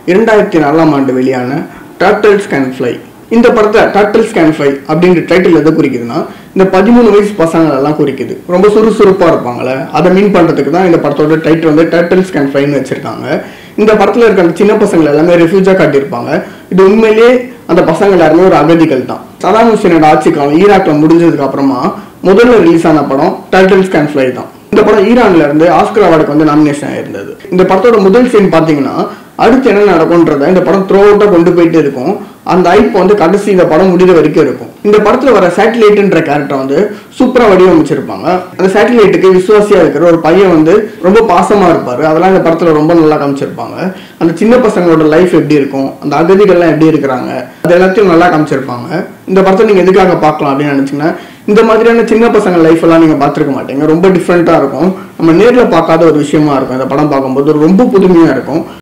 இரண்டாயிரத்தி நாலாம் ஆண்டு வெளியான டர்டல்ஸ் கேன் ஃப்ளை இந்த படத்தை டர்டல்ஸ் கேன் ஃப்ளை அப்படின்ற டைட்டில் எதை குறிக்குதுன்னா இந்த பதிமூணு வயசு பசங்களை எல்லாம் குறிக்குது ரொம்ப சுறுசுறுப்பாக இருப்பாங்களே அதை மீன் பண்ணுறதுக்கு தான் இந்த படத்தோட டைட்டில் வந்து டர்டல்ஸ் கேன் ஃப்ளைன்னு வச்சிருக்காங்க இந்த படத்தில் இருக்க அந்த சின்ன பசங்களை எல்லாமே ரெஃப்யூஜாக காட்டியிருப்பாங்க இது உண்மையிலேயே அந்த பசங்க எல்லாருமே ஒரு அகதிகள் தான் சதாம் ஹுசேனோட ஆட்சி காலம் ஈராக்ல முடிஞ்சதுக்கு அப்புறமா முதல்ல ரிலீஸ் ஆன படம் டர்டல்ஸ் கேன் ஃப்ளை தான் இந்த படம் ஈரான்ல இருந்து ஆஸ்கர் அவார்டுக்கு வந்து நாமினேஷன் ஆயிருந்தது இந்த படத்தோட முதல் சீன் பாத்தீங்கன்னா அடுத்து என்ன நடக்கும்ன்றத இந்த படம் த்ரோ அவுட்டா கொண்டு போயிட்டு இருக்கும் அந்த ஐப் வந்து கடைசி இந்த படம் முடிகிற வரைக்கும் இருக்கும் இந்த படத்துல வர சேட்டலைட்ன்ற கேரக்டர் வந்து சூப்பரா வடிவமைச்சிருப்பாங்க அந்த சேட்டலைட்டுக்கு விசுவாசியா இருக்கிற ஒரு பையன் வந்து ரொம்ப பாசமா இருப்பாரு அதெல்லாம் இந்த படத்துல ரொம்ப நல்லா காமிச்சிருப்பாங்க அந்த சின்ன பசங்களோட லைஃப் எப்படி இருக்கும் அந்த அகதிகள்லாம் எப்படி இருக்கிறாங்க அது எல்லாத்தையும் நல்லா காமிச்சிருப்பாங்க இந்த படத்தை நீங்க எதுக்காக பார்க்கலாம் அப்படின்னு நினைச்சீங்கன்னா இந்த மாதிரியான சின்ன பசங்க லைஃப் எல்லாம் நீங்க பார்த்துருக்க மாட்டீங்க ரொம்ப டிஃப்ரெண்டா இருக்கும் நம்ம நேர்ல பார்க்காத ஒரு விஷயமா இருக்கும் இந்த படம் பார்க்கும்போது ரொம்ப புதுமையா இருக்கும்